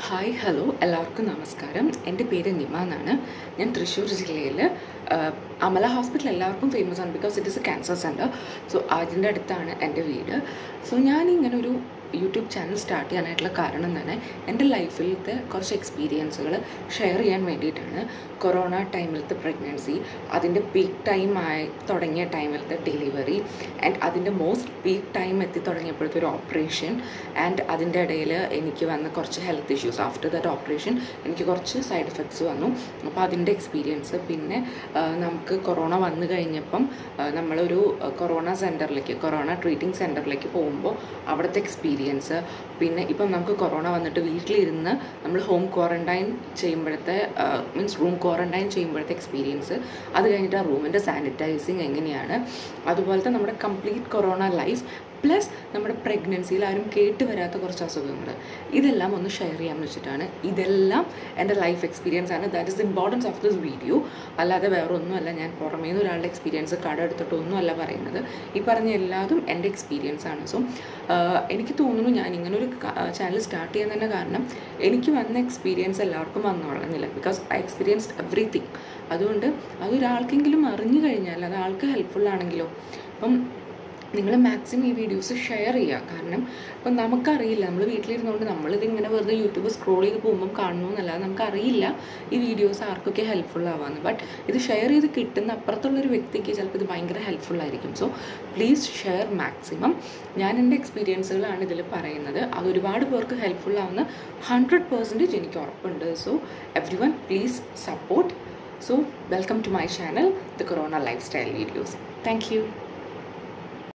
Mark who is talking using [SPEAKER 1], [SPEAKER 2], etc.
[SPEAKER 1] hi hello എല്ലാവർക്കും നമസ്കാരം എൻ്റെ പേര് നിമ എന്നാണ് ഞാൻ തൃശ്ശൂർ ജില്ലയിൽ അമല ഹോസ്പിറ്റൽ എല്ലാവർക്കും ഫേമസ് ആണ് because it is a cancer centre so അതിൻ്റെ അടുത്താണ് എൻ്റെ വീട് സോ ഞാൻ ഇങ്ങനെ ഒരു യൂട്യൂബ് ചാനൽ സ്റ്റാർട്ട് ചെയ്യാനായിട്ടുള്ള കാരണം തന്നെ എൻ്റെ ലൈഫിലത്തെ കുറച്ച് എക്സ്പീരിയൻസുകൾ ഷെയർ ചെയ്യാൻ വേണ്ടിയിട്ടാണ് കൊറോണ ടൈമിലത്തെ പ്രഗ്നൻസി അതിൻ്റെ പീക്ക് ടൈം ആയി തുടങ്ങിയ ടൈമിലത്തെ ഡെലിവറി ആൻഡ് അതിൻ്റെ മോസ്റ്റ് പീക്ക് ടൈം എത്തി തുടങ്ങിയപ്പോഴത്തെ ഒരു ഓപ്പറേഷൻ ആൻഡ് അതിൻ്റെ ഇടയിൽ എനിക്ക് വന്ന കുറച്ച് health issues after that operation എനിക്ക് കുറച്ച് സൈഡ് എഫക്ട്സ് വന്നു അപ്പോൾ അതിൻ്റെ എക്സ്പീരിയൻസ് പിന്നെ ആ, നമുക്ക് കൊറോണ വന്നു കഴിഞ്ഞപ്പം ആ, നമ്മളൊരു കൊറോണ സെൻറ്ററിലേക്ക് കൊറോണ ട്രീറ്റിംഗ് സെൻറ്ററിലേക്ക് പോകുമ്പോൾ അവിടുത്തെ എക്സ്പീരിയൻസ് പിന്നെ ഇപ്പം നമുക്ക് കൊറോണ വന്നിട്ട് വീട്ടിലിരുന്ന് നമ്മൾ ഹോം ക്വാറൻറ്റൈൻ ചെയ്യുമ്പോഴത്തെ മീൻസ് റൂം ക്വാറൻറ്റൈൻ ചെയ്യുമ്പോഴത്തെ എക്സ്പീരിയൻസ് അത് കഴിഞ്ഞിട്ട് ആ റൂമിൻ്റെ സാനിറ്റൈസിങ് എങ്ങനെയാണ് അതുപോലത്തെ നമ്മുടെ കംപ്ലീറ്റ് കൊറോണ ലൈഫ് പ്ലസ് നമ്മുടെ പ്രഗ്നൻസിയിൽ ആരും കേട്ട് വരാത്ത കുറച്ച് അസുഖങ്ങൾ ഇതെല്ലാം ഒന്ന് ഷെയർ ചെയ്യാമെന്ന് വെച്ചിട്ടാണ് ഇതെല്ലാം എൻ്റെ ലൈഫ് എക്സ്പീരിയൻസ് ആണ് that is the importance of this video അല്ലാതെ വേറെ ഒന്നുമല്ല ഞാൻ പുറമേ നിന്ന് ഒരാളുടെ എക്സ്പീരിയൻസ് കട എടുത്തിട്ടൊന്നുമല്ല പറയുന്നത് ഈ പറഞ്ഞ എല്ലാതും എൻ്റെ എക്സ്പീരിയൻസ് ആണ് സോ എനിക്ക് തോന്നുന്നു ഞാൻ ഇങ്ങനെ ഒരു ചാനൽ സ്റ്റാർട്ട് ചെയ്യാൻ തന്നെ കാരണം എനിക്ക് വന്ന എക്സ്പീരിയൻസ് എല്ലാവർക്കും വന്നോളന്നില്ല ബിക്കോസ് ഐ എക്സ്പീരിയൻസ്ഡ് എവറിത്തിങ് അതുകൊണ്ട് അതൊരാൾക്കെങ്കിലും അറിഞ്ഞു കഴിഞ്ഞാൽ അത് ആൾക്ക് ഹെൽപ്ഫുൾ ആണെങ്കിലോ അപ്പം നിങ്ങൾ മാക്സിമം ഈ വീഡിയോസ് ഷെയർ ചെയ്യുക കാരണം ഇപ്പം നമുക്കറിയില്ല നമ്മൾ വീട്ടിലിരുന്നുകൊണ്ട് നമ്മളിതിങ്ങനെ വെറുതെ യൂട്യൂബ് സ്ക്രോൾ ചെയ്ത് പോകുമ്പം കാണുന്നു എന്നല്ലാതെ നമുക്കറിയില്ല ഈ വീഡിയോസ് ആർക്കൊക്കെ ഹെൽപ്ഫുൾ ആവാമെന്ന് ബട്ട് ഇത് ഷെയർ ചെയ്ത് കിട്ടുന്ന അപ്പുറത്തുള്ളൊരു വ്യക്തിക്ക് ചിലപ്പോൾ ഇത് ഭയങ്കര ഹെൽപ്ഫുൾ ആയിരിക്കും സോ പ്ലീസ് ഷെയർ മാക്സിമം ഞാൻ എൻ്റെ എക്സ്പീരിയൻസുകളാണ് ഇതിൽ പറയുന്നത് അത് ഒരുപാട് പേർക്ക് ഹെൽപ്ഫുൾ ആവുന്ന ഹൺഡ്രഡ് പേഴ്സൻറ്റേജ് എനിക്ക് ഉറപ്പുണ്ട് so everyone please support so welcome to my channel the corona lifestyle videos thank U